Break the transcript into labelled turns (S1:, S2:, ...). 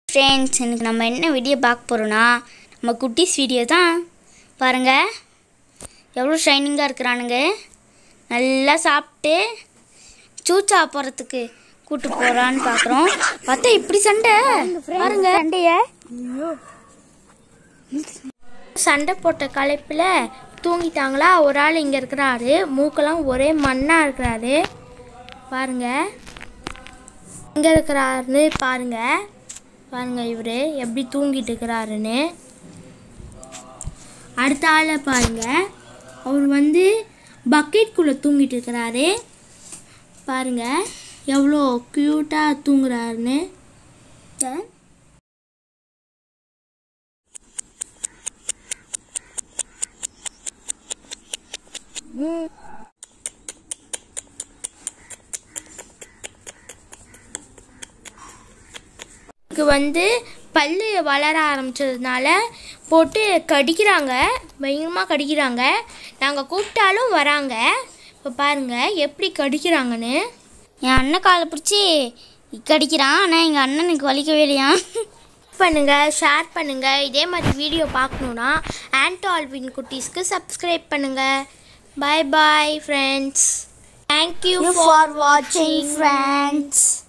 S1: friends எனக்கு நம்ம என்ன வீடியோ பார்க்க போகிறோன்னா நம்ம குட்டீஸ் வீடியோ தான் பாருங்கள் எவ்வளோ ஷைனிங்காக இருக்கிறானுங்க நல்லா சாப்பிட்டு சூச்சா போகிறதுக்கு கூட்டு போகிறான்னு பார்க்குறோம் பார்த்தா இப்படி சண்டை பாருங்க சண்டைய
S2: சண்டை போட்ட களைப்பில் தூங்கிட்டாங்களா ஒரு ஆள் இங்கே இருக்கிறாரு மூக்கெல்லாம் ஒரே மண்ணாக இருக்கிறாரு பாருங்க எங்கே இருக்கிறாருன்னு பாருங்க பாருங்க இவர் எப்படி தூங்கிட்டு இருக்கிறாருன்னு அடுத்த ஆளை பாருங்க அவர் வந்து பக்கெட்குள்ளே தூங்கிட்டு இருக்கிறாரு பாருங்க எவ்வளோ க்யூட்டாக தூங்குறாருன்னு இதுக்கு வந்து பல்லு வளர ஆரம்பிச்சதுனால போட்டு கடிக்கிறாங்க பயங்கரமாக கடிக்கிறாங்க நாங்கள் கூப்பிட்டாலும் வராங்க இப்போ பாருங்கள் எப்படி கடிக்கிறாங்கன்னு
S1: என் அண்ணன் காலை பிடிச்சி கடிக்கிறான் ஆனால் எங்கள் அண்ணனுக்கு வலிக்கவே இல்லையா
S2: பண்ணுங்கள் ஷேர் பண்ணுங்கள் இதே மாதிரி வீடியோ பார்க்கணுன்னா ஆல்வின் குட்டீஸ்க்கு சப்ஸ்கிரைப் பண்ணுங்கள் bye bye friends thank you for வாட்சிங்
S1: ஃப்ரெண்ட்ஸ்